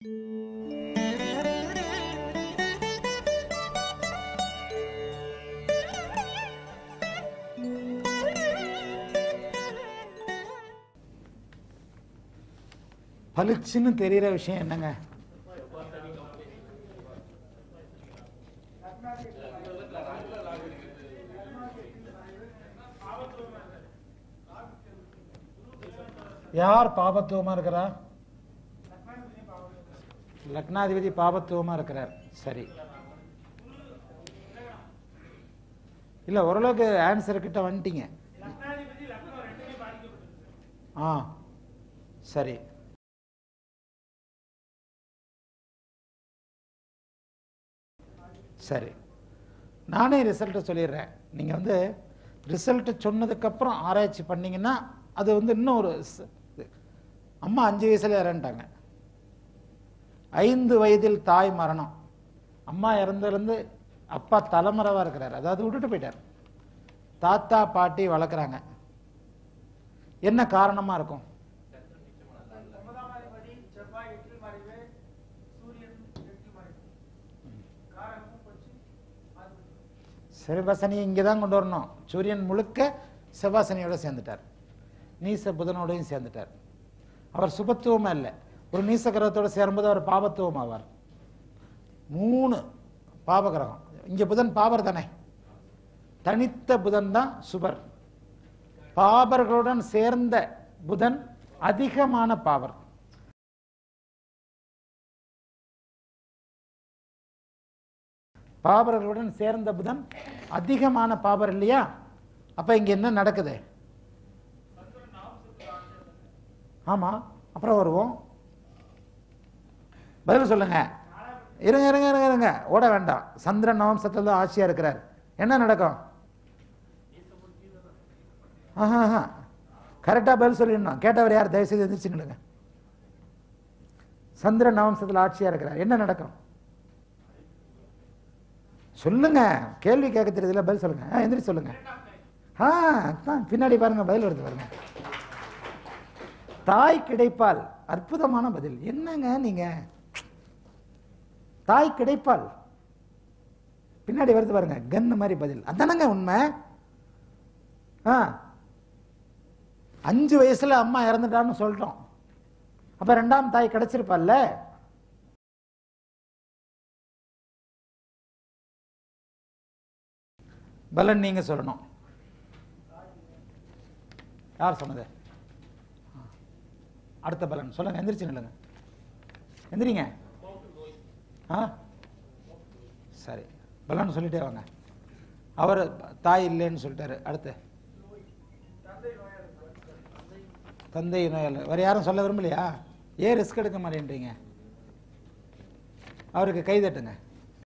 பளிச்சுன்னு தெரிகிற விஷயம் என்னங்க யார் பாபத்துவமா இருக்கிறா லக்னாதிபதி பாபத்துவமா இருக்கிறார் சரி இல்ல ஓரளவுக்கு ஆன்சர் கிட்ட வந்துட்டீங்க ஆ சரி சரி நானே ரிசல்ட்டை சொல்லிடுறேன் நீங்கள் வந்து ரிசல்ட்டு சொன்னதுக்கப்புறம் ஆராய்ச்சி பண்ணீங்கன்னா அது வந்து இன்னும் ஒரு ச- இது. அம்மா அஞ்சு வயசுல இறந்துட்டாங்க ஐந்து வயதில் தாய் மரணம் அம்மா இறந்ததுலேருந்து அப்பா தலைமறைவாக இருக்கிறார் அதாவது விட்டுட்டு போயிட்டார் தாத்தா பாட்டி வளர்க்குறாங்க என்ன காரணமாக இருக்கும் ஒன்பதாம் அதிபதி செவ்வாய் எட்டில் மறைவு சூரியன் எட்டில் மறைவு காரகமும் போச்சு ஆதிபத்தியம் சிவசனியை இங்கே தான் கொண்டு வரணும் சூரியன் முழுக்க செவ்வாசனியோட சேர்ந்துட்டார் நீச புதனோடையும் சேர்ந்துட்டார் அவர் சுபத்துவமா இல்லை ஒரு நீச கிரகத்தோட சேரும்போது அவர் பாபத்துவம் ஆவார் மூணு பாபகிரகம் இங்கே புதன் பாபர் தானே தனித்த புதன் தான் சுபர் பாபர்களுடன் சேர்ந்த புதன் அதிகமான பாவர் பாபர்களுடன் சேர்ந்த புதன் அதிகமான பாபர் இல்லையா அப்ப இங்க என்ன நடக்குது ஆமா அப்புறம் வருவோம் பதில் சொல்லுங்க இருங்க இருங்க இருங்க இருங்க ஓட வேண்டாம் சந்திரன் நவம்சத்தில் தான் ஆட்சியா இருக்கிறார் என்ன நடக்கும் ஆஹா கரெக்டாக பதில் சொல்லிடணும் கேட்டவர் யார் தயவு செய்து எந்திரிச்சு நில்லுங்க சந்திரன் நவம்சத்தில் ஆட்சியா இருக்கிறார் என்ன நடக்கும் சொல்லுங்க கேள்வி கேட்க தெரியுதுல பதில் சொல்லுங்க ஆ எந்திரிச்சு சொல்லுங்க ஆ அதான் பின்னாடி பாருங்க பதில் வருது பாருங்க தாய் கிடைப்பால் அற்புதமான பதில் என்னங்க நீங்க தாய் கிடைப்பால் பின்னாடி வருது பாருங்க கன்னு மாதிரி பதில் அதானங்க உண்மை ஆ அஞ்சு வயசுல அம்மா இறந்துட்டான்னு சொல்லிட்டோம் அப்ப ரெண்டாம் தாய் கிடைச்சிருப்பால்ல பலன் நீங்க சொல்லணும் யார் சொன்னது அடுத்த பலன் சொல்லுங்க எந்திரிச்சு நில்லுங்க எந்திரிங்க ஆ சரி பலன் சொல்லிட்டே வாங்க அவர் தாய் இல்லைன்னு சொல்லிட்டாரு அடுத்து தந்தை நோயாளர் வேற யாரும் சொல்ல விரும்பலையா ஏன் ரிஸ்க் எடுக்க மாட்டேன்றீங்க அவருக்கு கை தட்டுங்க